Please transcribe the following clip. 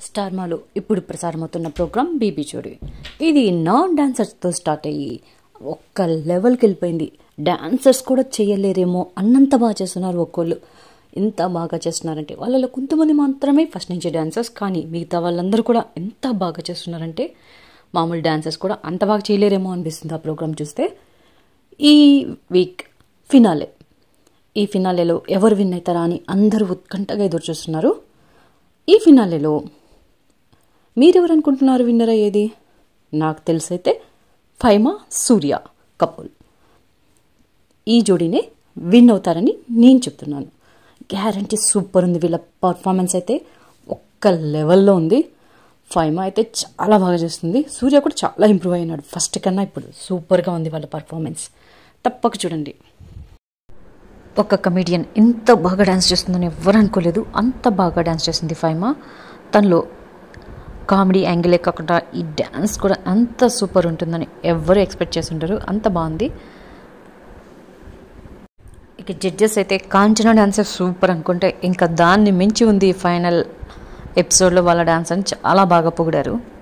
స్టార్మాలో ఇప్పుడు ప్రసారమవుతున్న programme BB జోడి ఇది నాన్ డాన్సర్స్తో స్టార్ట్ అయ్యి ఒక్క లెవెల్కి వెళ్ళిపోయింది డాన్సర్స్ కూడా చేయలేరేమో అన్నంత బాగా చేస్తున్నారు ఒక్కోళ్ళు ఎంత బాగా చేస్తున్నారంటే వాళ్ళలో కొంతమంది మాత్రమే ఫస్ట్ నుంచి డాన్సర్స్ కానీ మిగతా వాళ్ళందరూ కూడా ఎంత బాగా చేస్తున్నారంటే మామూలు డాన్సర్స్ కూడా అంత బాగా చేయలేరేమో అనిపిస్తుంది ఆ ప్రోగ్రామ్ చూస్తే ఈ వీక్ ఫినాలే ఈ ఫినాలేలో ఎవరు విన్ అవుతారా అని అందరూ ఉత్కంఠగా ఎదురు చూస్తున్నారు ఈ ఫినాలేలో మీరెవరు అనుకుంటున్నారు విన్నర్ అయ్యేది నాకు తెలిసైతే ఫైమా సూర్య కపుల్ ఈ జోడీనే విన్ అవుతారని నేను చెప్తున్నాను గ్యారంటీ సూపర్ ఉంది వీళ్ళ పర్ఫార్మెన్స్ అయితే ఒక్క లెవెల్లో ఉంది ఫైమా అయితే చాలా బాగా చేస్తుంది సూర్య కూడా చాలా ఇంప్రూవ్ అయినాడు ఫస్ట్ కన్నా ఇప్పుడు సూపర్గా ఉంది వాళ్ళ పర్ఫార్మెన్స్ తప్పక చూడండి ఒక కమెడియన్ ఇంత బాగా డ్యాన్స్ చేస్తుందని ఎవ్వరు అనుకోలేదు అంత బాగా డ్యాన్స్ చేసింది ఫైమా తనలో కామెడీ యాంగిలే కాకుండా ఈ డ్యాన్స్ కూడా అంత సూపర్ ఉంటుందని ఎవ్వరు ఎక్స్పెక్ట్ చేసి ఉంటారు అంత బాగుంది ఇక జడ్జెస్ అయితే కాంచనా డాన్సర్ సూపర్ అనుకుంటే ఇంకా దాన్ని మించి ఉంది ఫైనల్ ఎపిసోడ్లో వాళ్ళ డాన్స్ అని చాలా బాగా పొగిడారు